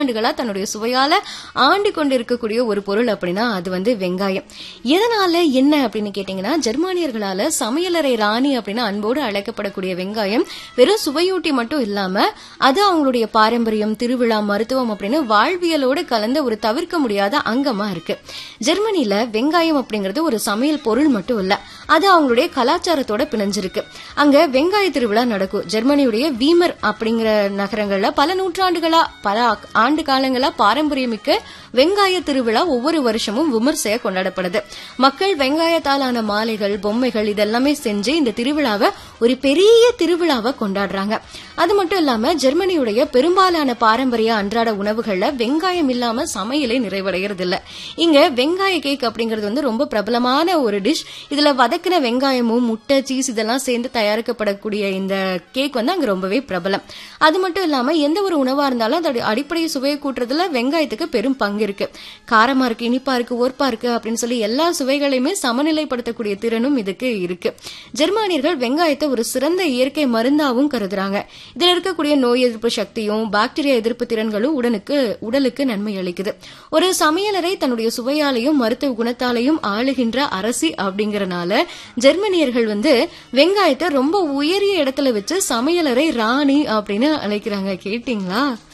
ஆண்டுகளா தன்னுடைய சுவையால ஆண்டு கொண்டு இருக்கக்கூடிய ஒரு பொருள் அப்படின்னா அது வந்து வெங்காயம் எதனால என்ன அப்படின்னு கேட்டீங்கன்னா ஜெர்மானியர்களால சமையலறை ராணி அப்படின்னு அன்போடு அழைக்கப்படக்கூடிய வெங்காயம் வெறும் சுவையூட்டி மட்டும் இல்லாம அது அவங்களுடைய பாரம்பரியம் திருவிழா மருத்துவம் அப்படின்னு வாழ்வியலோடு கலந்த ஒரு தவிர்க்க முடியாத அங்கமா இருக்கு ஜெர்மனில வெங்காயம் அப்படிங்கிறது ஒரு சமையல் பொருள் மட்டும் இல்ல அது அவங்களுடைய கலாச்சாரத்தோட பிணைஞ்சிருக்கு அங்க வெங்காய திருவிழா நடக்கும் ஜெர்மனியுடைய வீமர் அப்படிங்கிற நகரங்கள்ல பல நூற்றாண்டுகளா பல ஆண்டு காலங்களா பாரம்பரியமிக்க வெங்காய திருவிழா ஒவ்வொரு வருஷமும் விமர்சையா கொண்டாடப்படுது மக்கள் வெங்காயத்தாலான மாலைகள் பொம்மைகள் இதெல்லாமே செஞ்சு இந்த திருவிழாவை ஒரு பெரிய திருவிழாவை கொண்டாடுறாங்க அது மட்டும் இல்லாம ஜெர்மனியுடைய பெரும்பாலான பாரம்பரிய அன்றாட உணவுகள்ல வெங்காயம் இல்லாம சமையலே நிறைவடைகிறது இல்ல இங்க வெங்காய கேக் அப்படிங்கிறது வந்து ரொம்ப பிரபலமான ஒரு டிஷ் இதுல வதக்கின வெங்காயமும் முட்டை சீஸ் இதெல்லாம் சேர்ந்து தயாரிக்கப்படக்கூடிய இந்த கேக் வந்து அங்க ரொம்பவே பிரபலம் அது மட்டும் இல்லாம எந்த ஒரு உணவா இருந்தாலும் அதோட அடிப்படை சுவையை கூட்டுறதுல வெங்காயத்துக்கு பெரும் பங்கு இருக்கு காரமா இருக்கு இனிப்பா இருக்கு ஓர்ப்பா இருக்கு அப்படின்னு சொல்லி எல்லா சுவைகளையுமே சமநிலைப்படுத்தக்கூடிய திறனும் இதுக்கு இருக்கு ஜெர்மானியர்கள் வெங்காயத்தை ஒரு சிறந்த இயற்கை மருந்தாவும் கருதுறாங்க இதுல இருக்கக்கூடிய நோய் எதிர்ப்பு சக்தியும் பாக்டீரியா எதிர்ப்பு திறன்களும் உடனுக்கு உடலுக்கு நன்மை அளிக்குது ஒரு சமையலறை தன்னுடைய சுவையாலையும் மருத்துவ குணத்தாலையும் ஆளுகின்ற அரசி அப்படிங்கறனால ஜெர்மனியர்கள் வந்து வெங்காயத்தை ரொம்ப உயரிய இடத்துல வச்சு சமையலறை ராணி அப்படின்னு அழைக்கிறாங்க கேட்டீங்களா